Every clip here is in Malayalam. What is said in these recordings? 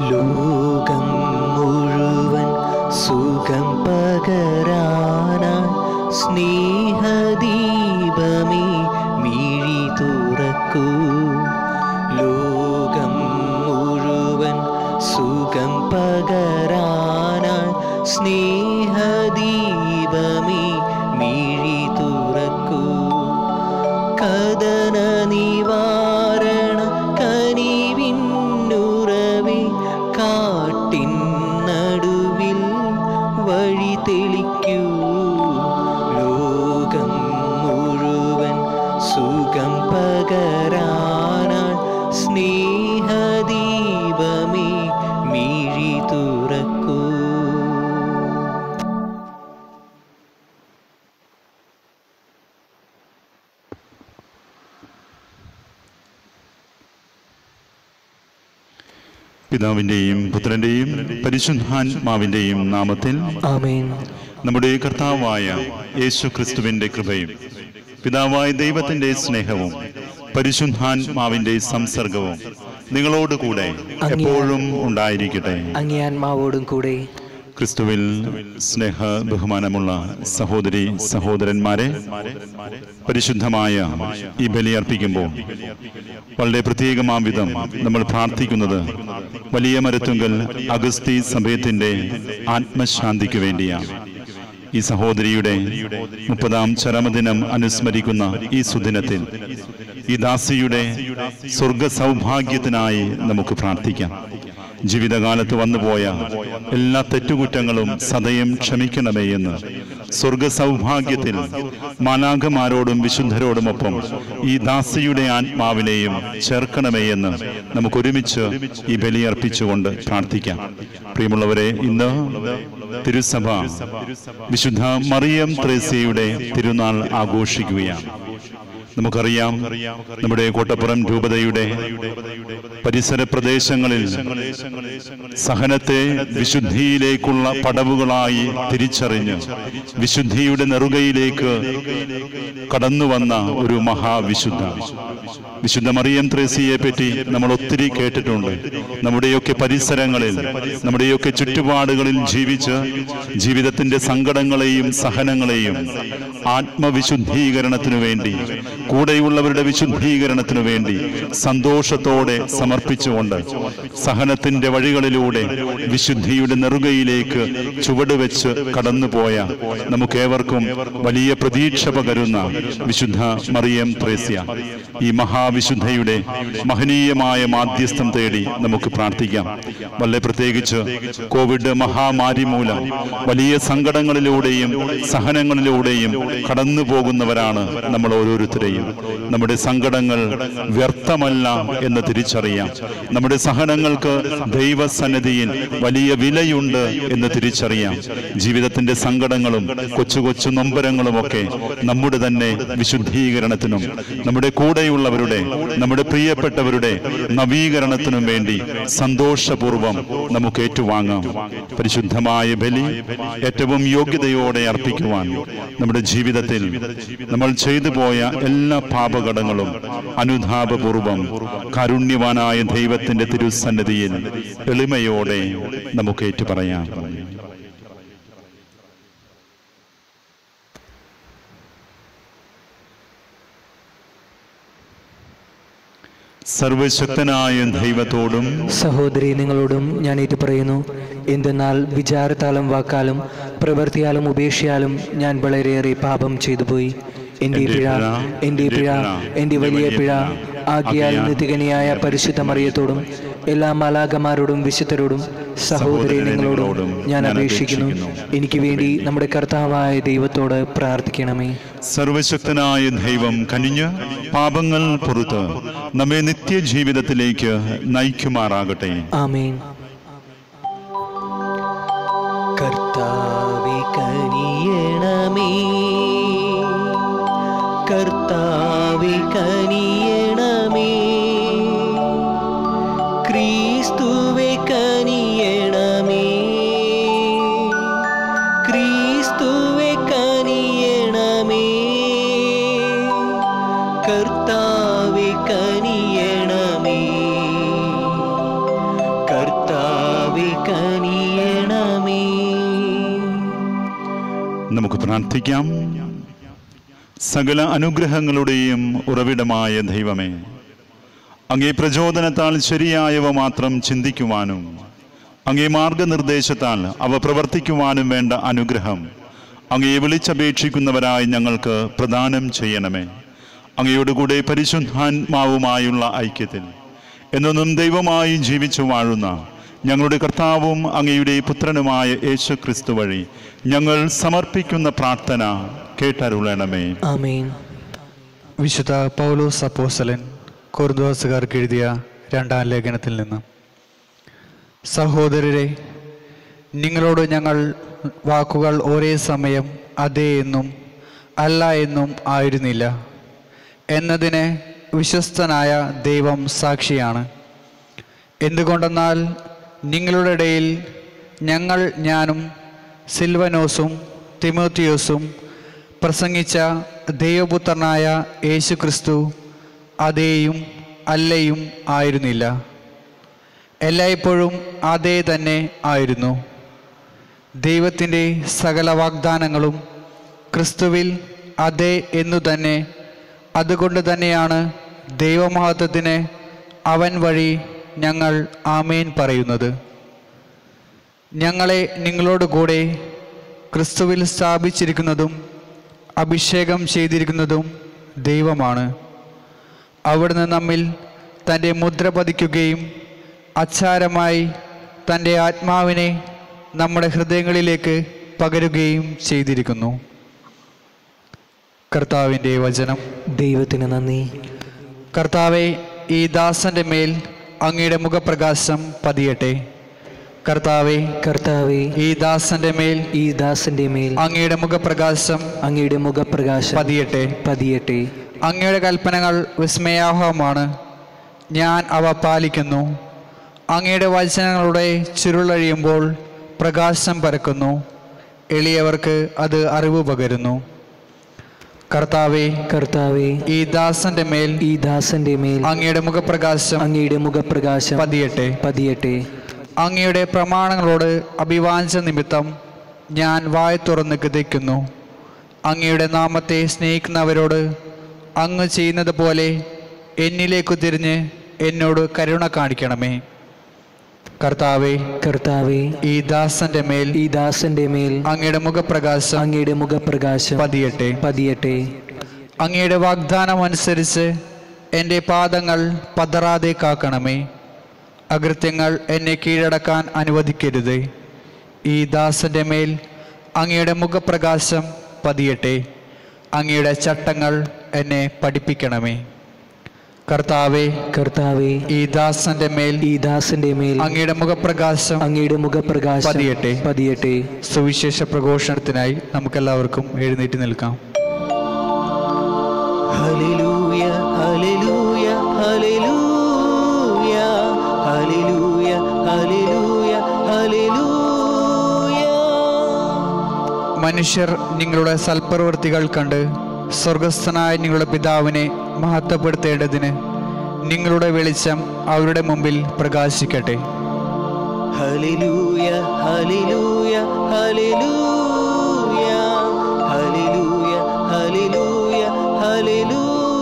ലോകം മുഴുവൻ സുഖം പകരാനായി സ്നേഹദീപമേ മിഴി തുറക്കൂ ലോകം മുഴുവൻ സുഖം പകരാനായി സ്നേഹദീപമേ മിഴി തുറക്കൂ കഥന നിവാരണ കനിവിന്നുറവേ കാട്ടിൻ നടുവിൽ വഴി തെളിക്കൂ ലോകം മുഴുവൻ സുഖം പകരാനായി സ്നേഹദീപമേ മിഴി തുറക്കൂ പിതാവിൻ്റെയും പുത്രൻ്റെയും പരിശുദ്ധാത്മാവിൻ്റെയും നാമത്തിൽ ആമേൻ നമ്മുടെ കർത്താവായ യേശു ക്രിസ്തുവിൻ്റെ കൃപയും പിതാവായ ദൈവത്തിൻ്റെ സ്നേഹവും പരിശുദ്ധാത്മാവിൻ്റെ സംസർഗവും നിങ്ങളോടുകൂടെ എപ്പോഴും ഉണ്ടായിരിക്കട്ടെ അങ്ങേ ആത്മാവോടും കൂടെ ക്രിസ്തുവിൽ സ്നേഹ ബഹുമാനമുള്ള സഹോദരി സഹോദരന്മാരെ പരിശുദ്ധമായ ഈ ബലി അർപ്പിക്കുമ്പോൾ വളരെ പ്രത്യേകമാം വിധം നമ്മൾ പ്രാർത്ഥിക്കുന്നത് വലിയ മരത്തുങ്കൽ അഗസ്തി സമയത്തിന്റെ ആത്മശാന്തിക്ക് വേണ്ടിയാണ് ഈ സഹോദരിയുടെ മുപ്പതാം ചരമദിനം അനുസ്മരിക്കുന്ന ഈ സുദിനത്തിൽ ഈ ദാസിയുടെ സ്വർഗ സൗഭാഗ്യത്തിനായി നമുക്ക് പ്രാർത്ഥിക്കാം ജീവിതകാലത്ത് വന്നുപോയ എല്ലാ തെറ്റുകുറ്റങ്ങളും സദയം ക്ഷമിക്കണമേ എന്ന് സ്വർഗ സൗഭാഗ്യത്തിൽ മാലാഖമാരോടും വിശുദ്ധരോടുമൊപ്പം ഈ ദാസിയുടെ ആത്മാവിനെയും ചേർക്കണമേ എന്ന് നമുക്ക് ഒരുമിച്ച് ഈ ബലിയർപ്പിച്ചുകൊണ്ട് പ്രാർത്ഥിക്കാം പ്രിയമുള്ളവരെ ഇന്ന് തിരുസഭ വിശുദ്ധ മറിയം ത്രേസ്യയുടെ തിരുനാൾ ആഘോഷിക്കുകയാണ് നമുക്കറിയാം നമ്മുടെ കോട്ടപ്പുറം രൂപതയുടെ പരിസര പ്രദേശങ്ങളിൽ സഹനത്തെ വിശുദ്ധിയിലേക്കുള്ള പടവുകളായി തിരിച്ചറിഞ്ഞ് വിശുദ്ധിയുടെ നെറുകയിലേക്ക് കടന്നു വന്ന ഒരു മഹാവിശുദ്ധ വിശുദ്ധ മറിയം ത്രേസിയെ പറ്റി നമ്മൾ ഒത്തിരി കേട്ടിട്ടുണ്ട് നമ്മുടെയൊക്കെ പരിസരങ്ങളിൽ നമ്മുടെയൊക്കെ ചുറ്റുപാടുകളിൽ ജീവിച്ച് ജീവിതത്തിന്റെ സങ്കടങ്ങളെയും സഹനങ്ങളെയും ആത്മവിശുദ്ധീകരണത്തിനു വേണ്ടി കൂടെയുള്ളവരുടെ വിശുദ്ധീകരണത്തിനു വേണ്ടി സന്തോഷത്തോടെ സമർപ്പിച്ചുകൊണ്ട് സഹനത്തിന്റെ വഴികളിലൂടെ വിശുദ്ധിയുടെ നെറുകയിലേക്ക് ചുവടുവെച്ച് കടന്നുപോയ നമുക്കേവർക്കും വലിയ പ്രതീക്ഷ പകരുന്ന വിശുദ്ധ മറിയം ത്രേസ്യ ഈ മഹാവിശുദ്ധയുടെ മഹനീയമായ മാധ്യസ്ഥം തേടി നമുക്ക് പ്രാർത്ഥിക്കാം വളരെ പ്രത്യേകിച്ച് കോവിഡ് മഹാമാരി മൂലം വലിയ സങ്കടങ്ങളിലൂടെയും സഹനങ്ങളിലൂടെയും കടന്നു പോകുന്നവരാണ് നമ്മൾ ഓരോരുത്തരെയും നമ്മുടെ സങ്കടങ്ങൾ വ്യർത്ഥമല്ല എന്ന് തിരിച്ചറിയാം നമ്മുടെ സഹനങ്ങൾക്ക് ദൈവസന്നിധിയിൽ വലിയ വിലയുണ്ട് എന്ന് തിരിച്ചറിയാം ജീവിതത്തിന്റെ സങ്കടങ്ങളും കൊച്ചു കൊച്ചു നൊമ്പരങ്ങളുമൊക്കെ നമ്മുടെ തന്നെ വിശുദ്ധീകരണത്തിനും നമ്മുടെ കൂടെയുള്ളവരുടെ നമ്മുടെ പ്രിയപ്പെട്ടവരുടെ നവീകരണത്തിനും വേണ്ടി സന്തോഷപൂർവം നമുക്ക് ഏറ്റുവാങ്ങാം പരിശുദ്ധമായ ബലി ഏറ്റവും യോഗ്യതയോടെ അർപ്പിക്കുവാൻ നമ്മുടെ ജീവിതത്തിൽ നമ്മൾ ചെയ്തു പോയ എല്ലാ പാപകടങ്ങളും അനുതാപപൂർവം കാരുണ്യവാനായ ദൈവത്തിന്റെ തിരുസന്നിധിയിൽ എളിമയോടെ നമുക്ക് ഏറ്റുപറയാം സർവശക്തനായ ദൈവത്തോടും സഹോദരി നിങ്ങളോടും ഞാൻ ഏറ്റു പറയുന്നു എന്തെന്നാൽ വിചാരത്താലും വാക്കാലും പ്രവൃത്തിയാലും ഉപേക്ഷയാലും ഞാൻ വളരെയേറെ പാപം ചെയ്തു പോയി എൻ്റെ പിഴ എൻ്റെ പിഴ എൻ്റെ വലിയ പിഴ ആകിയാൽ നിതികനിയായ പരിശുദ്ധ മറിയത്തോടും എല്ലാ മാലാകമാരോടും വിശുദ്ധരോടും സഹോദരി നിങ്ങളോടും ഞാൻ അപേക്ഷിക്കുന്നു എനിക്ക് വേണ്ടി നമ്മുടെ കർത്താവായ ദൈവത്തോട് പ്രാർത്ഥിക്കണമേ സർവശക്തനായ ദൈവം കനിഞ്ഞ് പാപങ്ങൾ പുറത്ത് നമ്മെ നിത്യജീവിതത്തിലേക്ക് നയിക്കുമാറാകട്ടെ ആമേൻ കർത്താവെ കനിയണമേ കർത്താവെ കനിയണമേ ക്രിസ്തുവെ കനിയണമേ ക്രിസ്തുവെ കനിയണമേ കർത്താവെ കനിയണമേ കർത്താവെ നമുക്ക് പ്രാർത്ഥിക്കാം സകല അനുഗ്രഹങ്ങളുടെയും ഉറവിടമായ ദൈവമേ അങ്ങേ പ്രചോദനത്താൽ ശരിയായവ മാത്രം ചിന്തിക്കുവാനും അങ്ങേ മാർഗനിർദ്ദേശത്താൽ അവ പ്രവർത്തിക്കുവാനും വേണ്ട അനുഗ്രഹം അങ്ങയെ വിളിച്ചപേക്ഷിക്കുന്നവരായി ഞങ്ങൾക്ക് പ്രദാനം ചെയ്യണമേ അങ്ങയോട് കൂടെ പരിശുദ്ധാത്മാവുമായുള്ള ഐക്യത്തിൽ എന്നൊന്നും ദൈവമായി ജീവിച്ചു വാഴുന്ന ഞങ്ങളുടെ കർത്താവും അങ്ങയുടെ പുത്രനുമായ യേശു ക്രിസ്തു വഴി ഞങ്ങൾ സമർപ്പിക്കുന്ന പ്രാർത്ഥന കേട്ടരുളണമേ ആമേൻ വിശുദ്ധ പൗലോസ് അപ്പോസ്തലൻ കുർദോസുകാർക്ക് എഴുതിയ രണ്ടാം ലേഖനത്തിൽ നിന്ന് സഹോദരരെ നിങ്ങളോട് ഞങ്ങൾ വാക്കുകൾ ഒരേ സമയം അതെ എന്നും അല്ല എന്നും ആയിരുന്നില്ല എന്നതിന് വിശ്വസ്തനായ ദൈവം സാക്ഷിയാണ് എന്തുകൊണ്ടെന്നാൽ നിങ്ങളുടെ ഇടയിൽ ഞങ്ങൾ ഞാനും സിൽവനോസും തിമോത്തിയോസും പ്രസംഗിച്ച ദൈവപുത്രനായ യേശു ക്രിസ്തു അതേയും അല്ലയും ആയിരുന്നില്ല എല്ലായ്പ്പോഴും അതേ തന്നെ ആയിരുന്നു ദൈവത്തിൻ്റെ സകല വാഗ്ദാനങ്ങളും ക്രിസ്തുവിൽ അതെ എന്നു തന്നെ അതുകൊണ്ട് തന്നെയാണ് ദൈവമഹത്വത്തിന് അവൻ വഴി ഞങ്ങൾ ആമേൻ പറയുന്നത് ഞങ്ങളെ നിങ്ങളോട് കൂടെ ക്രിസ്തുവിൽ സ്ഥാപിച്ചിരിക്കുന്നതും അഭിഷേകം ചെയ്തിരിക്കുന്നതും ദൈവമാണ് അവിടുന്ന് നമ്മിൽ തൻ്റെ മുദ്ര പതിക്കുകയും അച്ചാരമായി തൻ്റെ ആത്മാവിനെ നമ്മുടെ ഹൃദയങ്ങളിലേക്ക് പകരുകയും ചെയ്തിരിക്കുന്നു കർത്താവിൻ്റെ വചനം ദൈവത്തിന് നന്ദി കർത്താവെ ഈ ദാസന്റെ മേൽ അങ്ങയുടെ മുഖപ്രകാശം പതിയട്ടെ കർത്താവെ കർത്താവെ ഈ ദാസന്റെ മേൽ ഈ ദാസന്റെ മേൽ അങ്ങയുടെ മുഖപ്രകാശം അങ്ങയുടെ മുഖപ്രകാശം പതിയട്ടെ പതിയട്ടെ അങ്ങയുടെ കൽപ്പനകൾ വിസ്മയാഹമാണ് ഞാൻ അവ പാലിക്കുന്നു അങ്ങയുടെ വചനങ്ങളുടെ ചുരുളഴിയുമ്പോൾ പ്രകാശം പരക്കുന്നു എളിയവർക്ക് അത് അറിവ് പകരുന്നു കർത്താവെ കർത്താവെ ഈ ദാസന്റെ മേൽ ഈ ദാസന്റെ മേൽ അങ്ങയുടെ മുഖപ്രകാശം അങ്ങയുടെ മുഖപ്രകാശം പതിയട്ടെ പതിയട്ടെ അങ്ങയുടെ പ്രമാണങ്ങളോട് അഭിവാഞ്ച നിമിത്തം ഞാൻ വായ തുറന്ന് ഗതിക്കുന്നു അങ്ങയുടെ നാമത്തെ സ്നേഹിക്കുന്നവരോട് അങ്ങ് ചെയ്യുന്നത് പോലെ എന്നിലേക്കു തിരിഞ്ഞ് എന്നോട് കരുണ കാണിക്കണമേ കർത്താവെ കർത്താവെ ഈ ദാസന്റെ മേൽ ഈ ദാസന്റെ മേൽ അങ്ങയുടെ മുഖപ്രകാശം അങ്ങയുടെ മുഖപ്രകാശം പതിയട്ടെ പതിയട്ടെ അങ്ങയുടെ വാഗ്ദാനം അനുസരിച്ച് എൻ്റെ പാദങ്ങൾ പതറാതെ കാക്കണമേ അകൃത്യങ്ങൾ എന്നെ കീഴടക്കാൻ അനുവദിക്കരുത് ഈ ദാസന്റെ മേൽ അങ്ങയുടെ മുഖപ്രകാശം പതിയട്ടെ അങ്ങയുടെ ചട്ടങ്ങൾ എന്നെ പഠിപ്പിക്കണമേ കർത്താവെ കർത്താവെ ഈ ദാസന്റെ മേൽ ഈ ദാസന്റെ മേൽ അങ്ങയുടെ മുഖപ്രകാശം അങ്ങയുടെ മുഖപ്രകാശം പതിയട്ടെ. പതിയട്ടെ സുവിശേഷ പ്രഘോഷണത്തിനായി നമുക്കെല്ലാവർക്കും എഴുന്നേറ്റ് നിൽക്കാം ഹല്ലേലൂയ ഹല്ലേലൂയ ഹല്ലേലൂയ ഹല്ലേലൂയ ഹല്ലേലൂയ ഹല്ലേലൂയ മനുഷ്യർ നിങ്ങളുടെ സൽപ്രവൃത്തികൾ കണ്ട് സ്വർഗസ്ഥനായ നിങ്ങളുടെ പിതാവിനെ മഹത്വപ്പെടുത്തേണ്ടതിന് നിങ്ങളുടെ വെളിച്ചം അവരുടെ മുമ്പിൽ പ്രകാശിക്കട്ടെ ഹല്ലേലൂയ ഹല്ലേലൂയ ഹല്ലേലൂയ ഹല്ലേലൂയ ഹല്ലേലൂയ ഹല്ലേലൂയ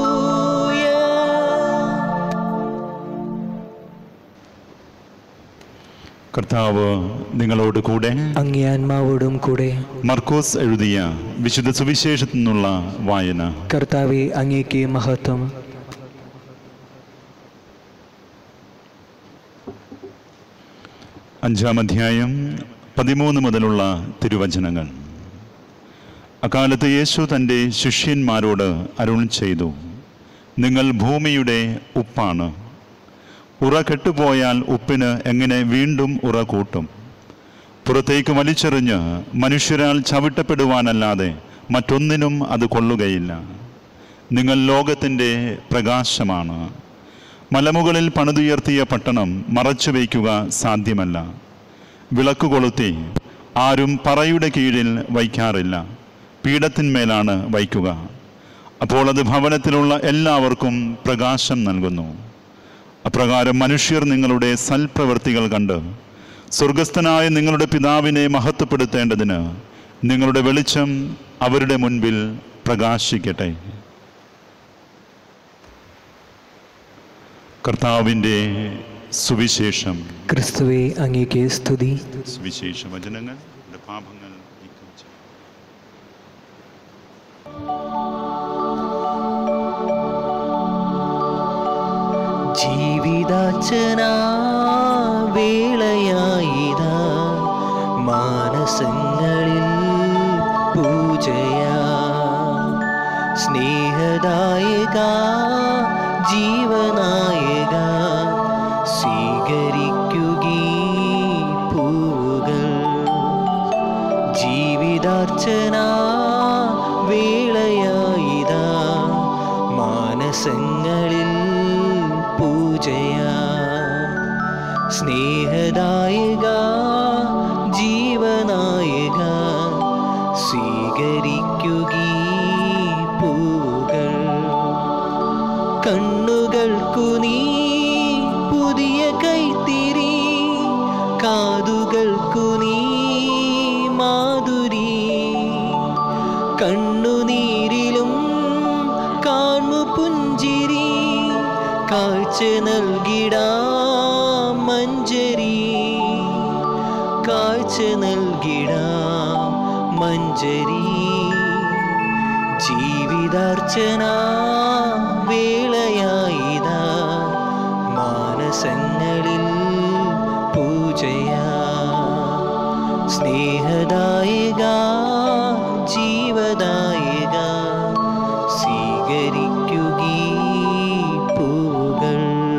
കർത്താവ് നിങ്ങളോട് കൂടെ അങ്ങേ ആത്മാവോടും കൂടെ മർക്കോസ് എഴുതിയ വിശുദ്ധ സുവിശേഷത്തിൽ നിന്നുള്ള വായന കർത്താവെ അങ്ങേക്ക് മഹത്വം അഞ്ചാം അധ്യായം പതിമൂന്ന് മുതലുള്ള തിരുവചനങ്ങൾ അക്കാലത്ത് യേശു തൻ്റെ ശിഷ്യന്മാരോട് അരുൾ ചെയ്തു നിങ്ങൾ ഭൂമിയുടെ ഉപ്പാണ് ഉറ കെട്ടുപോയാൽ ഉപ്പിന് എങ്ങനെ വീണ്ടും ഉറ കൂട്ടും പുറത്തേക്ക് വലിച്ചെറിഞ്ഞ് മനുഷ്യരാൽ ചവിട്ടപ്പെടുവാനല്ലാതെ മറ്റൊന്നിനും അത് കൊള്ളുകയില്ല നിങ്ങൾ ലോകത്തിൻ്റെ പ്രകാശമാണ് മലമുകളിൽ പണിതുയർത്തിയ പട്ടണം മറച്ചു വയ്ക്കുക സാധ്യമല്ല വിളക്ക് കൊളുത്തി ആരും പറയുടെ കീഴിൽ വയ്ക്കാറില്ല പീഠത്തിന്മേലാണ് വയ്ക്കുക അപ്പോൾ അത് ഭവനത്തിലുള്ള എല്ലാവർക്കും പ്രകാശം നൽകുന്നു അപ്രകാരം മനുഷ്യർ നിങ്ങളുടെ സൽപ്രവൃത്തികൾ കണ്ട് സ്വർഗസ്ഥനായ നിങ്ങളുടെ പിതാവിനെ മഹത്വപ്പെടുത്തേണ്ടതിന് നിങ്ങളുടെ വെളിച്ചം അവരുടെ മുൻപിൽ പ്രകാശിക്കട്ടെ കർത്താവിൻ്റെ സുവിശേഷം ക്രിസ്തുവെ അങ്ങേക്ക് സ്തുതി സുവിശേഷ വചനങ്ങൾ നമ്മുടെ പാപങ്ങൾ നീക്കം ചെയ്യും ജീവിതാച്ചന വേളയായിതാ മാനസങ്ങളിൽ പൂജയാ സ്നേഹദായക ജീവനായക സ്വീകരിക്കുകീ പൂവുകൾ ജീവിതാർച്ചന വേളയായിതാ മാനസങ്ങളിൽ പൂജയാ സ്നേഹദായക ജീവനായക സ്വീകരിക്കുകീ പൂവുകൾ കണ്ണുകൾക്കു നീ പുതിയ കൈത്തിരി കാതുകൾക്കു നീ മാധുരി കണ്ണുനീരിലും കാൺമു പുഞ്ചിരി കാഴ്ച നൽകിടാ മഞ്ചരി കാഴ്ച നൽകിടാ മഞ്ചരി ജീവിതാർച്ചന വേളയായിതാ മാനസങ്ങളിൽ പൂജയാ സ്നേഹദായക ജീവദായക സ്വീകരിക്കുകീ പൂകൾ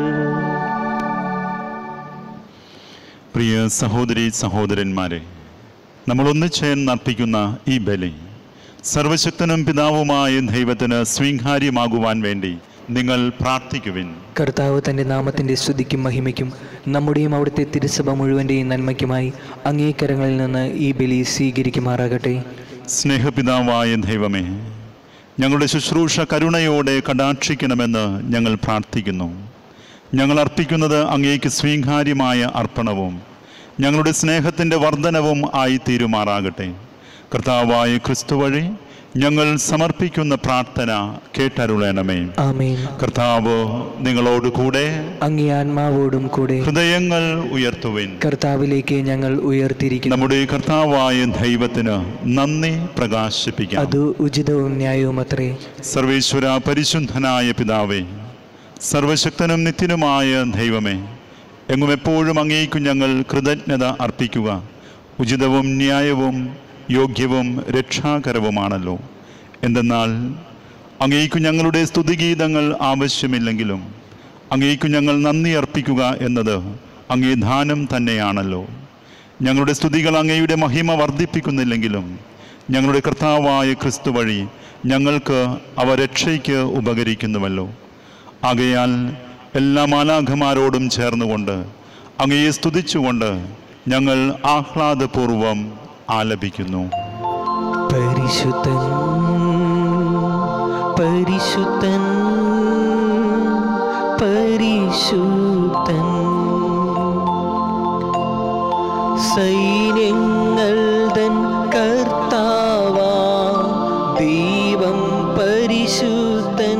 പ്രിയ സഹോദരി സഹോദരന്മാരെ നമ്മൾ ഒന്നിച്ചേർന്ന് അർപ്പിക്കുന്ന ഈ ബലി സർവശക്തനും പിതാവുമായ ദൈവത്തിന് സ്വീകാര്യമാകുവാൻ വേണ്ടി നിങ്ങൾ പ്രാർത്ഥിക്കുവിൻ കർത്താവ് തൻ്റെ നാമത്തിൻ്റെ സ്തുതിക്കും മഹിമയ്ക്കും നമ്മുടെയും അവിടുത്തെ തിരുസഭ മുഴുവൻ്റെയും നന്മയ്ക്കുമായി അങ്ങേക്കരങ്ങളിൽ നിന്ന് ഈ ബലി സ്വീകരിക്കുമാറാകട്ടെ സ്നേഹപിതാവായ ദൈവമേ ഞങ്ങളുടെ ശുശ്രൂഷ കരുണയോടെ കടാക്ഷിക്കണമെന്ന് ഞങ്ങൾ പ്രാർത്ഥിക്കുന്നു ഞങ്ങൾ അർപ്പിക്കുന്നത് അങ്ങേക്ക് സ്വീകാര്യമായ അർപ്പണവും ഞങ്ങളുടെ സ്നേഹത്തിൻ്റെ വർധനവും ആയി തീരുമാറാകട്ടെ കർത്താവായ ക്രിസ്തു വഴി ഞങ്ങൾ സമർപ്പിക്കുന്ന പ്രാർത്ഥന കേട്ടരുളണമേ ആമേൻ കർത്താവ് നിങ്ങളോട് കൂടെ അങ്ങേ ആത്മാവോടും കൂടെ ഹൃദയങ്ങൾ ഉയർത്തുവിൻ കർത്താവിലേക്ക് ഞങ്ങൾ ഉയർത്തിയിരിക്കുന്നു നമ്മുടെ കർത്താവായ ദൈവത്തിന് നന്ദി പ്രകാശിപ്പിക്കാം അത് ഉചിതവും ന്യായവും അത്രേ സർവേശ്വര പരിശുദ്ധനായ പിതാവേ സർവശക്തനും നിത്യനുമായ ദൈവമേ എങ്ങും എപ്പോഴും അങ്ങേക്കു ഞങ്ങൾ കൃതജ്ഞത അർപ്പിക്കുക ഉചിതവും ന്യായവും യോഗ്യവും രക്ഷാകരവുമാണല്ലോ എന്തെന്നാൽ അങ്ങേക്കു ഞങ്ങളുടെ സ്തുതിഗീതങ്ങൾ ആവശ്യമില്ലെങ്കിലും അങ്ങേക്കു ഞങ്ങൾ നന്ദി അർപ്പിക്കുക എന്നത് അങ്ങേ ദാനം തന്നെയാണല്ലോ ഞങ്ങളുടെ സ്തുതികൾ അങ്ങയുടെ മഹിമ വർദ്ധിപ്പിക്കുന്നില്ലെങ്കിലും ഞങ്ങളുടെ കർത്താവായ ക്രിസ്തു വഴി ഞങ്ങൾക്ക് അവ രക്ഷയ്ക്ക് ഉപകരിക്കുന്നുവല്ലോ ആകയാൽ എല്ലാ മാലാഖമാരോടും ചേർന്നുകൊണ്ട് അങ്ങയെ സ്തുതിച്ചുകൊണ്ട് ഞങ്ങൾ ആഹ്ലാദപൂർവം ആലപിക്കുന്നു പരിശുദ്ധൻ പരിശുദ്ധൻ പരിശുദ്ധൻ സൈന്യങ്ങൾ തൻ കർത്താവാ ദൈവം പരിശുദ്ധൻ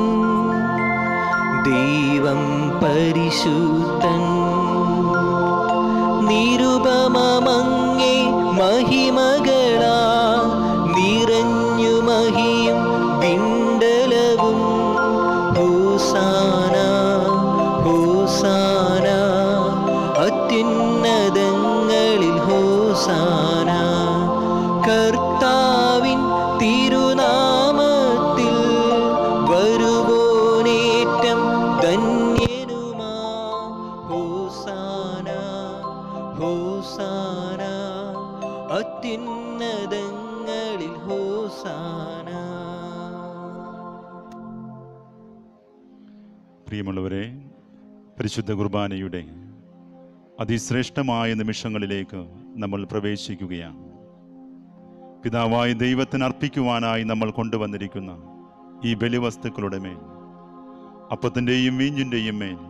ദൈവം പരിശുദ്ധൻ നിരുപമങ്ങേ മഹിമകളാ നിറഞ്ഞു മഹിയും വിണ്ടലവും ഹോസാന ഹോസാന അത്യുന്നതങ്ങളിൽ ഹോസാന കർത്താവിൻ തിരുനാമത്തിൽ വരുവോനേറ്റം ധന്യനുമാ ഹോസാന ഹോസാന അത്യുന്നതങ്ങളിൽ ഹോസാന പ്രിയമുള്ളവരെ പരിശുദ്ധ കുർബാനയുടെ അതിശ്രേഷ്ഠമായ നിമിഷങ്ങളിലേക്ക് നമ്മൾ പ്രവേശിക്കുകയാണ് പിതാവായ ദൈവത്തിന് അർപ്പിക്കുവാനായി നമ്മൾ കൊണ്ടുവന്നിരിക്കുന്ന ഈ ബലിവസ്തുക്കളുടെ മേൽ അപ്പത്തിൻ്റെയും വീഞ്ഞിൻ്റെയും മേൽ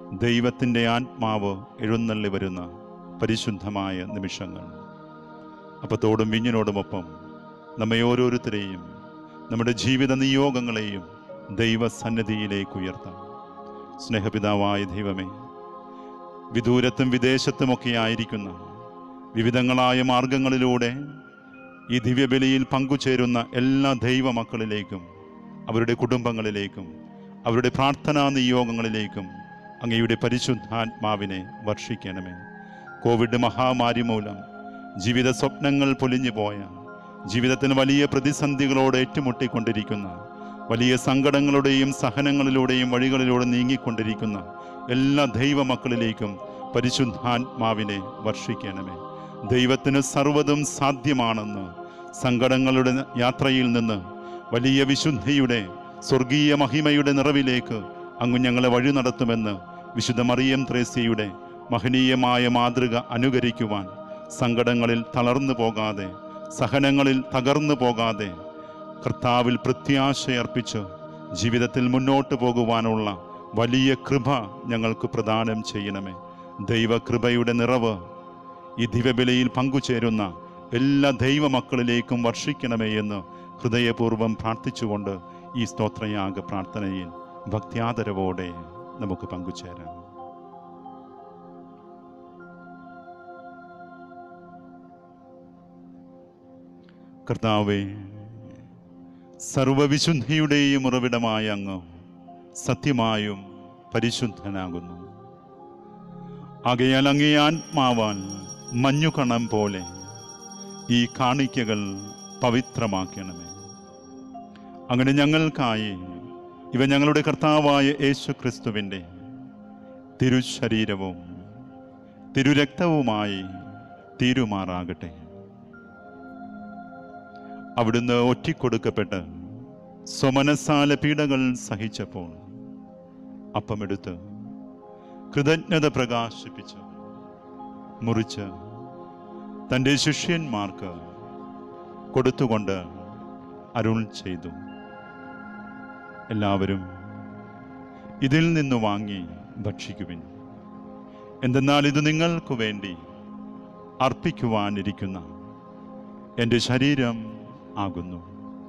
ദൈവത്തിൻ്റെ ആത്മാവ് എഴുന്നള്ളി വരുന്ന പരിശുദ്ധമായ നിമിഷങ്ങൾ അപ്പത്തോടും വിഞ്ഞിനോടുമൊപ്പം നമ്മെ ഓരോരുത്തരെയും നമ്മുടെ ജീവിത നിയോഗങ്ങളെയും ദൈവസന്നിധിയിലേക്ക് ഉയർത്താം സ്നേഹപിതാവായ ദൈവമേ വിദൂരത്തും വിദേശത്തുമൊക്കെ ആയിരിക്കുന്ന വിവിധങ്ങളായ മാർഗങ്ങളിലൂടെ ഈ ദിവ്യബലിയിൽ പങ്കുചേരുന്ന എല്ലാ ദൈവമക്കളിലേക്കും അവരുടെ കുടുംബങ്ങളിലേക്കും അവരുടെ പ്രാർത്ഥനാ നിയോഗങ്ങളിലേക്കും അങ്ങയുടെ പരിശുദ്ധാത്മാവിനെ വർഷിക്കണമേ കോവിഡ് മഹാമാരി മൂലം ജീവിത സ്വപ്നങ്ങൾ പൊലിഞ്ഞു പോയ ജീവിതത്തിന് വലിയ പ്രതിസന്ധികളോട് ഏറ്റുമുട്ടിക്കൊണ്ടിരിക്കുന്ന വലിയ സങ്കടങ്ങളുടെയും സഹനങ്ങളിലൂടെയും വഴികളിലൂടെ നീങ്ങിക്കൊണ്ടിരിക്കുന്ന എല്ലാ ദൈവമക്കളിലേക്കും പരിശുദ്ധാത്മാവിനെ വർഷിക്കണമേ ദൈവത്തിന് സർവ്വതും സാധ്യമാണെന്ന് സങ്കടങ്ങളുടെ യാത്രയിൽ നിന്ന് വലിയ വിശുദ്ധിയുടെ സ്വർഗീയ മഹിമയുടെ നിറവിലേക്ക് അങ്ങ് ഞങ്ങളെ വഴി നടത്തുമെന്ന് വിശുദ്ധ മറിയം ത്രേസ്യയുടെ മഹനീയമായ മാതൃക അനുകരിക്കുവാൻ സങ്കടങ്ങളിൽ തളർന്നു പോകാതെ സഹനങ്ങളിൽ തകർന്നു പോകാതെ കർത്താവിൽ പ്രത്യാശയർപ്പിച്ച് ജീവിതത്തിൽ മുന്നോട്ട് പോകുവാനുള്ള വലിയ കൃപ ഞങ്ങൾക്ക് പ്രദാനം ചെയ്യണമേ ദൈവകൃപയുടെ നിറവ് ഈ ദിവ്യബലിയിൽ പങ്കുചേരുന്ന എല്ലാ ദൈവമക്കളിലേക്കും വർഷിക്കണമേ എന്ന് ഹൃദയപൂർവ്വം പ്രാർത്ഥിച്ചുകൊണ്ട് ഈ സ്തോത്രയാഗ പ്രാർത്ഥനയിൽ ഭക്ത്യാദരവോടെ നമുക്ക് പങ്കുചേരാം കർത്താവേ സർവവിശുദ്ധിയുടെയും ഉറവിടമായ അങ്ങ് സത്യമായും പരിശുദ്ധനാകുന്നു ആകയാൽ അങ്ങേ ആത്മാവാൻ മഞ്ഞുകണം പോലെ ഈ കാണിക്കകൾ പവിത്രമാക്കണമേ അങ്ങനെ ഞങ്ങൾക്കായി ഇവ ഞങ്ങളുടെ കർത്താവായ യേശു ക്രിസ്തുവിൻ്റെ തിരുശരീരവും തിരുരക്തവുമായി തീരുമാറാകട്ടെ അവിടുന്ന് ഒറ്റിക്കൊടുക്കപ്പെട്ട് സ്വമനസാല പീഡകൾ സഹിച്ചപ്പോൾ അപ്പമെടുത്ത് കൃതജ്ഞത പ്രകാശിപ്പിച്ച് മുറിച്ച് തൻ്റെ ശിഷ്യന്മാർക്ക് കൊടുത്തുകൊണ്ട് അരുൾ ചെയ്തു എല്ലാവരും ഇതിൽ നിന്ന് വാങ്ങി ഭക്ഷിക്കുവിൻ എന്തെന്നാൽ ഇത് നിങ്ങൾക്ക് വേണ്ടി അർപ്പിക്കുവാനിരിക്കുന്ന എൻ്റെ ശരീരം ആകുന്നു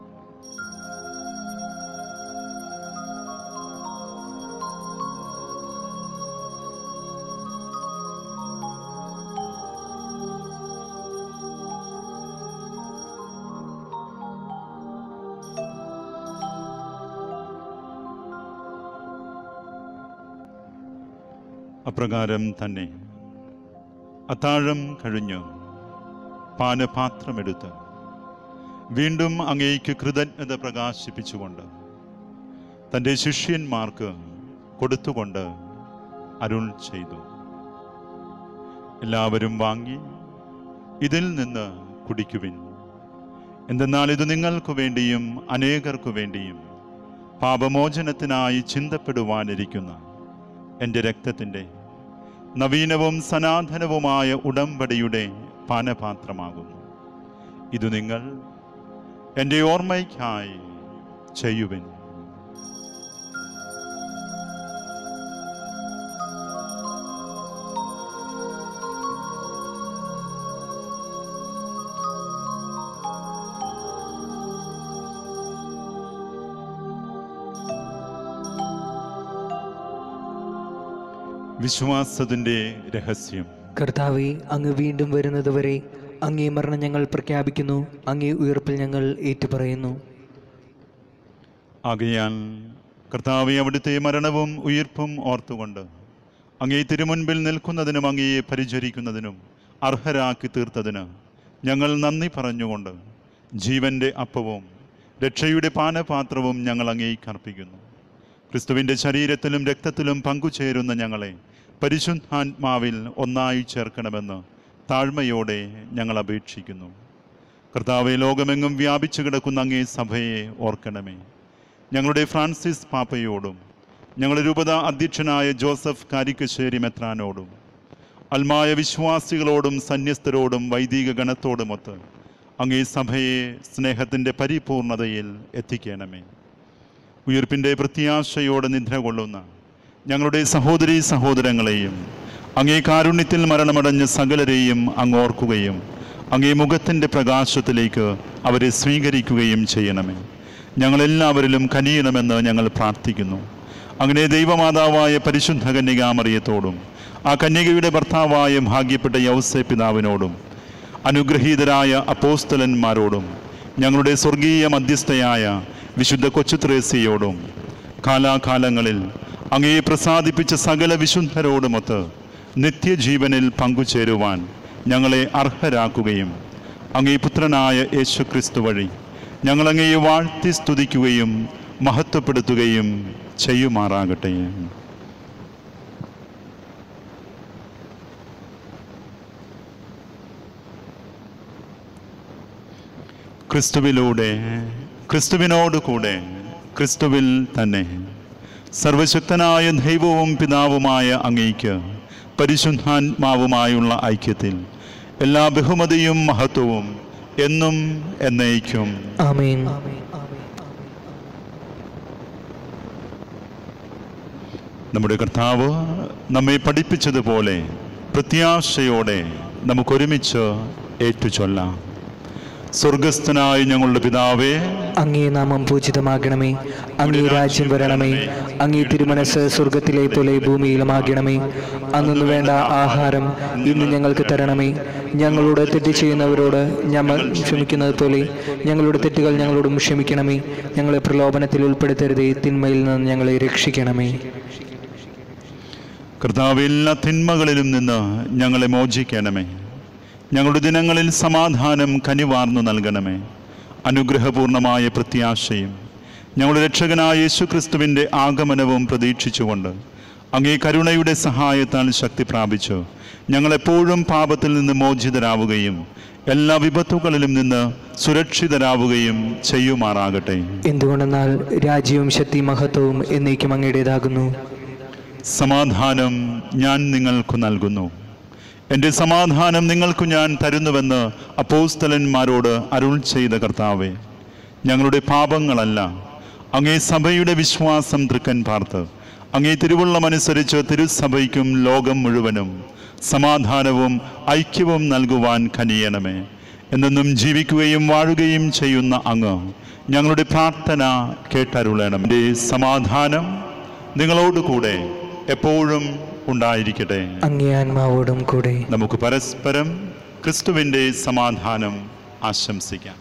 അപ്രകാരം തന്നെ അത്താഴം കഴിഞ്ഞ് പാനപാത്രമെടുത്ത് വീണ്ടും അങ്ങേക്ക് കൃതജ്ഞത പ്രകാശിപ്പിച്ചുകൊണ്ട് തൻ്റെ ശിഷ്യന്മാർക്ക് കൊടുത്തുകൊണ്ട് അരുൾ ചെയ്തു എല്ലാവരും വാങ്ങി ഇതിൽ നിന്ന് കുടിക്കുവിൻ എന്തെന്നാൽ ഇത് നിങ്ങൾക്ക് വേണ്ടിയും അനേകർക്കു വേണ്ടിയും പാപമോചനത്തിനായി ചിന്തപ്പെടുവാനിരിക്കുന്ന എൻ്റെ രക്തത്തിൻ്റെ നവീനവും സനാതനവുമായ ഉടമ്പടിയുടെ പാനപാത്രമാകുന്നു ഇത് നിങ്ങൾ എൻ്റെ ഓർമ്മയ്ക്കായി ചെയ്യുവിൻ വിശ്വാസത്തിൻ്റെ രഹസ്യം കർത്താവെ അങ്ങ് വീണ്ടും വരുന്നതുവരെ അങ്ങേ മരണം ഞങ്ങൾ പ്രഖ്യാപിക്കുന്നു അങ്ങേ ഉയർപ്പിൽ ഞങ്ങൾ ഏറ്റുപറയുന്നു ആകയാൽ കർത്താവെ അവിടുത്തെ മരണവും ഉയിർപ്പും ഓർത്തുകൊണ്ട് അങ്ങേ തിരുമുൻപിൽ നിൽക്കുന്നതിനും അങ്ങയെ പരിചരിക്കുന്നതിനും അർഹരാക്കി തീർത്തതിന് ഞങ്ങൾ നന്ദി പറഞ്ഞുകൊണ്ട് ജീവന്റെ അപ്പവും രക്ഷയുടെ പാനപാത്രവും ഞങ്ങൾ അങ്ങേക്ക് അർപ്പിക്കുന്നു ക്രിസ്തുവിൻ്റെ ശരീരത്തിലും രക്തത്തിലും പങ്കുചേരുന്ന ഞങ്ങളെ പരിശുദ്ധാത്മാവിൽ ഒന്നായി ചേർക്കണമെന്ന് താഴ്മയോടെ ഞങ്ങൾ അപേക്ഷിക്കുന്നു കർത്താവെ ലോകമെങ്ങും വ്യാപിച്ചു കിടക്കുന്ന അങ്ങേ സഭയെ ഓർക്കണമേ ഞങ്ങളുടെ ഫ്രാൻസിസ് പാപ്പയോടും ഞങ്ങളുടെ രൂപത അധ്യക്ഷനായ ജോസഫ് കാരിക്കശ്ശേരി മെത്രാനോടും അൽമായ വിശ്വാസികളോടും സന്യസ്തരോടും വൈദിക ഗണത്തോടുമൊത്ത് അങ്ങേ സഭയെ സ്നേഹത്തിൻ്റെ പരിപൂർണതയിൽ എത്തിക്കണമേ ഉയർപ്പിൻ്റെ പ്രത്യാശയോടെ നിദ്ര കൊള്ളുന്ന ഞങ്ങളുടെ സഹോദരി സഹോദരങ്ങളെയും അങ്ങേ കാരുണ്യത്തിൽ മരണമടഞ്ഞ സകലരെയും അങ്ങ് ഓർക്കുകയും അങ്ങേ മുഖത്തിൻ്റെ പ്രകാശത്തിലേക്ക് അവരെ സ്വീകരിക്കുകയും ചെയ്യണമേ ഞങ്ങളെല്ലാവരിലും കനിയണമെന്ന് ഞങ്ങൾ പ്രാർത്ഥിക്കുന്നു അങ്ങനെ ദൈവമാതാവായ പരിശുദ്ധ കന്യകാമറിയത്തോടും ആ കന്യകയുടെ ഭർത്താവായ ഭാഗ്യപ്പെട്ട യൗസെ പിതാവിനോടും അനുഗ്രഹീതരായ അപ്പോസ്തലന്മാരോടും ഞങ്ങളുടെ സ്വർഗീയ മധ്യസ്ഥയായ വിശുദ്ധ കൊച്ചുത്രേസിയോടും കാലാകാലങ്ങളിൽ അങ്ങയെ പ്രസാദിപ്പിച്ച സകല വിശുദ്ധരോടുമൊത്ത് നിത്യജീവനിൽ പങ്കുചേരുവാൻ ഞങ്ങളെ അർഹരാക്കുകയും അങ്ങേ പുത്രനായ യേശു ക്രിസ്തു വഴി ഞങ്ങളങ്ങയെ വാഴ്ത്തി സ്തുതിക്കുകയും മഹത്വപ്പെടുത്തുകയും ചെയ്യുമാറാകട്ടെ ക്രിസ്തുവിലൂടെ ക്രിസ്തുവിനോട് കൂടെ ക്രിസ്തുവിൽ തന്നെ സർവശക്തനായ ദൈവവും പിതാവുമായ അങ്ങയ്ക്ക് പരിശുദ്ധാത്മാവുമായുള്ള ഐക്യത്തിൽ എല്ലാ ബഹുമതിയും മഹത്വവും എന്നും എന്നേക്കും ആമേൻ നമ്മുടെ കർത്താവ് നമ്മെ പഠിപ്പിച്ചതുപോലെ പ്രത്യാശയോടെ നമുക്കൊരുമിച്ച് ഏറ്റുചൊല്ലാം സ്വർഗസ്ഥനായ ഞങ്ങളുടെ പിതാവേ അങ്ങേ നാമം പൂജിതമാകണമേ അങ്ങേ രാജ്യം വരണമേ അങ്ങേ തിരുമനസ് സ്വർഗത്തിലെ പോലെ ഭൂമിയിലുമാകണമേ അന്നു വേണ്ട ആഹാരം ഇന്ന് ഞങ്ങൾക്ക് തരണമേ ഞങ്ങളോട് തെറ്റ് ചെയ്യുന്നവരോട് ഞങ്ങൾ ക്ഷമിക്കുന്നത് പോലെ ഞങ്ങളുടെ തെറ്റുകൾ ഞങ്ങളോടും ക്ഷമിക്കണമേ ഞങ്ങളെ പ്രലോഭനത്തിൽ ഉൾപ്പെടുത്തരുതേ തിന്മയിൽ നിന്ന് ഞങ്ങളെ രക്ഷിക്കണമേ കർത്താവ് എല്ലാ തിന്മകളിലും നിന്ന് ഞങ്ങളെ മോചിക്കണമേ ഞങ്ങളുടെ ദിനങ്ങളിൽ സമാധാനം കനിവാർന്നു നൽകണമേ അനുഗ്രഹപൂർണമായ പ്രത്യാശയും ഞങ്ങളുടെ രക്ഷകനായ യേശു ക്രിസ്തുവിൻ്റെ ആഗമനവും പ്രതീക്ഷിച്ചുകൊണ്ട് അങ്ങേ കരുണയുടെ സഹായത്താൽ ശക്തി പ്രാപിച്ചു ഞങ്ങളെപ്പോഴും പാപത്തിൽ നിന്ന് മോചിതരാവുകയും എല്ലാ വിപത്തുകളിലും നിന്ന് സുരക്ഷിതരാവുകയും ചെയ്യുമാറാകട്ടെ എന്തുകൊണ്ടെന്നാൽ രാജ്യവും ശക്തി മഹത്വവും എന്നേക്കും അങ്ങയുടേതാകുന്നു സമാധാനം ഞാൻ നിങ്ങൾക്ക് നൽകുന്നു എൻ്റെ സമാധാനം നിങ്ങൾക്ക് ഞാൻ തരുന്നുവെന്ന് അപ്പോസ്തലന്മാരോട് അരുൾ ചെയ്ത കർത്താവെ ഞങ്ങളുടെ പാപങ്ങളല്ല അങ്ങേ സഭയുടെ വിശ്വാസം തൃക്കൻ പാർത്ത് അങ്ങേ തിരുവുള്ളമനുസരിച്ച് തിരുസഭയ്ക്കും ലോകം മുഴുവനും സമാധാനവും ഐക്യവും നൽകുവാൻ കനിയണമേ എന്നെന്നും ജീവിക്കുകയും വാഴുകയും ചെയ്യുന്ന അങ്ങ് ഞങ്ങളുടെ പ്രാർത്ഥന കേട്ടരുളണം എൻ്റെ സമാധാനം നിങ്ങളോടുകൂടെ എപ്പോഴും ഉണ്ടായിരിക്കട്ടെ അങ്ങേ ആത്മാവോടും കൂടെ നമുക്ക് പരസ്പരം ക്രിസ്തുവിൻ്റെ സമാധാനം ആശംസിക്കാം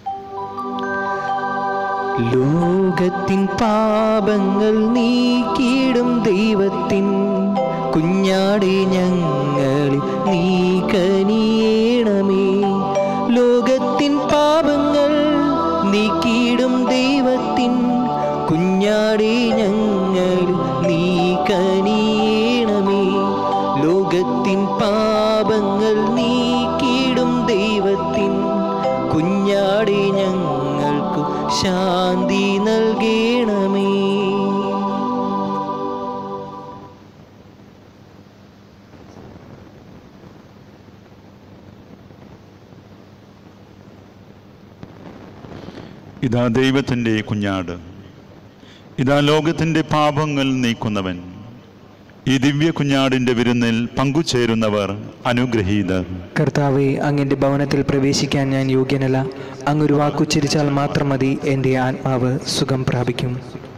ലോകത്തിൻ പാപങ്ങൾ നീക്കിയിടും ദൈവത്തിൻ കുഞ്ഞാടി ഞങ്ങളിൽ നീ കനിയേണമേ ലോകത്തിൻ പാപങ്ങൾ നീക്കിയിടും ദൈവത്തിൻ കുഞ്ഞാടി ഞങ്ങളിൽ നീ കനിയേണമേ ലോകത്തിൻ പാപങ്ങൾ നീക്കിയിടും ദൈവത്തിൻ കുഞ്ഞാടി ഞങ്ങൾക്കു ശാന്തി നൽകണമേ ഇതാ ദൈവത്തിൻ്റെ കുഞ്ഞാട് ഇതാ ലോകത്തിൻ്റെ പാപങ്ങൾ നീക്കുന്നവൻ ഈ ദിവ്യ കുഞ്ഞാടിൻ്റെ വിരുന്നിൽ പങ്കുചേരുന്നവർ അനുഗ്രഹീതർ കർത്താവെ അങ്ങൻ്റെ ഭവനത്തിൽ പ്രവേശിക്കാൻ ഞാൻ യോഗ്യനല്ല അങ്ങൊരു വാക്കുച്ചരിച്ചാൽ മാത്രം മതി എൻ്റെ ആത്മാവ് സുഖം പ്രാപിക്കും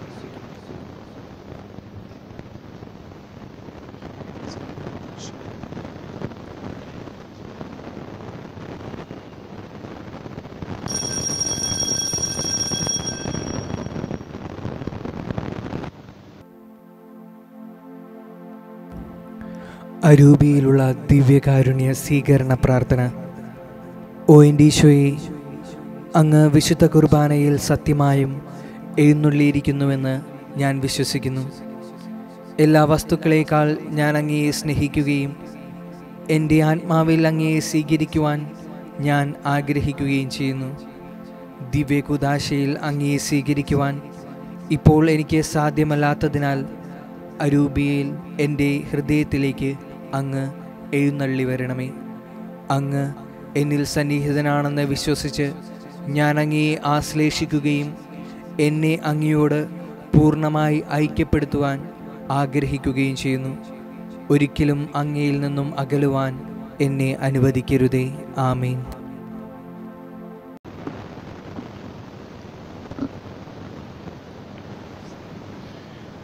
അരൂപിയിലുള്ള ദിവ്യകാരുണ്യ സ്വീകരണ പ്രാർത്ഥന ഓ എൻ്റെ ഈശോയെ അങ്ങ് വിശുദ്ധ കുർബാനയിൽ സത്യമായും എഴുന്നള്ളിയിരിക്കുന്നുവെന്ന് ഞാൻ വിശ്വസിക്കുന്നു എല്ലാ വസ്തുക്കളേക്കാൾ ഞാൻ അങ്ങയെ സ്നേഹിക്കുകയും എൻ്റെ ആത്മാവിൽ അങ്ങയെ സ്വീകരിക്കുവാൻ ഞാൻ ആഗ്രഹിക്കുകയും ചെയ്യുന്നു ദിവ്യകുദാശയിൽ അങ്ങയെ സ്വീകരിക്കുവാൻ ഇപ്പോൾ എനിക്ക് സാധ്യമല്ലാത്തതിനാൽ അരൂപിയിൽ എൻ്റെ ഹൃദയത്തിലേക്ക് അങ്ങ് എഴുന്നള്ളി വരണമേ അങ്ങ് എന്നിൽ സന്നിഹിതനാണെന്ന് വിശ്വസിച്ച് ഞാൻ അങ്ങയെ ആശ്ലേഷിക്കുകയും എന്നെ അങ്ങയോട് പൂർണ്ണമായി ഐക്യപ്പെടുത്തുവാൻ ആഗ്രഹിക്കുകയും ചെയ്യുന്നു ഒരിക്കലും അങ്ങയിൽ നിന്നും അകലുവാൻ എന്നെ അനുവദിക്കരുതേ ആമീൻ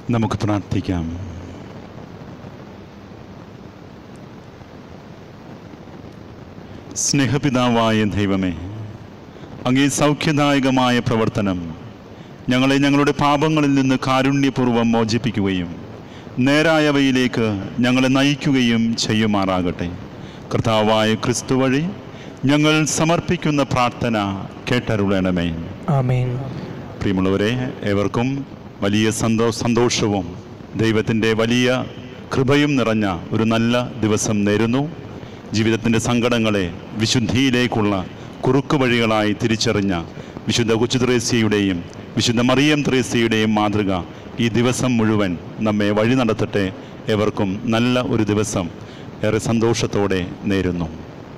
നമുക്ക് പ്രാർത്ഥിക്കാം സ്നേഹപിതാവായ ദൈവമേ അങ്ങേ സൗഖ്യദായകമായ പ്രവർത്തനം ഞങ്ങളെ ഞങ്ങളുടെ പാപങ്ങളിൽ നിന്ന് കാരുണ്യപൂർവ്വം മോചിപ്പിക്കുകയും നേരായവയിലേക്ക് ഞങ്ങളെ നയിക്കുകയും ചെയ്യുമാറാകട്ടെ കർത്താവായ ക്രിസ്തു വഴി ഞങ്ങൾ സമർപ്പിക്കുന്ന പ്രാർത്ഥന കേട്ടരുളണമേ ആമേൻ പ്രിയമുള്ളവരെ ഏവർക്കും വലിയ സന്തോ സന്തോഷവും ദൈവത്തിൻ്റെ വലിയ കൃപയും നിറഞ്ഞ ഒരു നല്ല ദിവസം നേരുന്നു ജീവിതത്തിൻ്റെ സങ്കടങ്ങളെ വിശുദ്ധിയിലേക്കുള്ള കുറുക്കു വഴികളായി തിരിച്ചറിഞ്ഞ വിശുദ്ധ കൊച്ചു ത്രേസ്യയുടെയും വിശുദ്ധ മറിയം ത്രേസ്യയുടെയും മാതൃക ഈ ദിവസം മുഴുവൻ നമ്മെ വഴി നടത്തട്ടെ ഏവർക്കും നല്ല ഒരു ദിവസം ഏറെ സന്തോഷത്തോടെ നേരുന്നു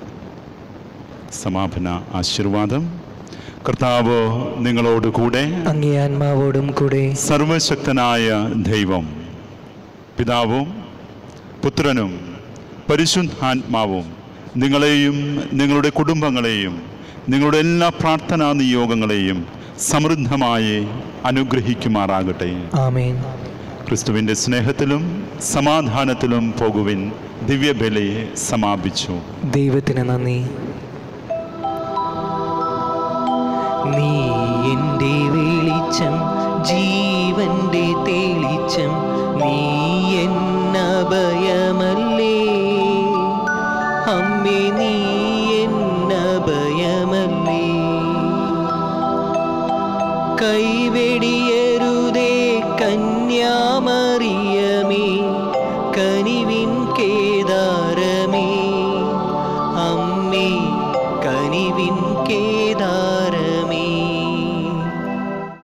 സമാപന ആശീർവാദം കർത്താവ് നിങ്ങളോട് കൂടെ അങ്ങേ ആത്മാവോടും കൂടെ സർവശക്തനായ ദൈവം പിതാവും പുത്രനും പരിശുദ്ധാത്മാവും നിങ്ങളെയും നിങ്ങളുടെ കുടുംബങ്ങളെയും നിങ്ങളുടെ എല്ലാ പ്രാർത്ഥനാ നിയോഗങ്ങളെയും സമൃദ്ധമായി അനുഗ്രഹിക്കുമാറാകട്ടെ ആമേൻ ക്രിസ്തുവിൻ്റെ സ്നേഹത്തിലും സമാധാനത്തിലും പോകുവിൻ ദിവ്യബലി സമാപിച്ചു ദൈവത്തിന് നന്ദി നീ എൻ്റെ വെളിച്ചം ജീവന്റെ തെളിച്ചം നീ എന്നഭയമല്ലേ അമ്മേ നീ എന്നഭയമല്ലേ കൈവെടിയരുതേ കന്യാമറിയമേ കനിവിൻ കേദാരമേ അമ്മേ കനിവിൻ കേദാരമേ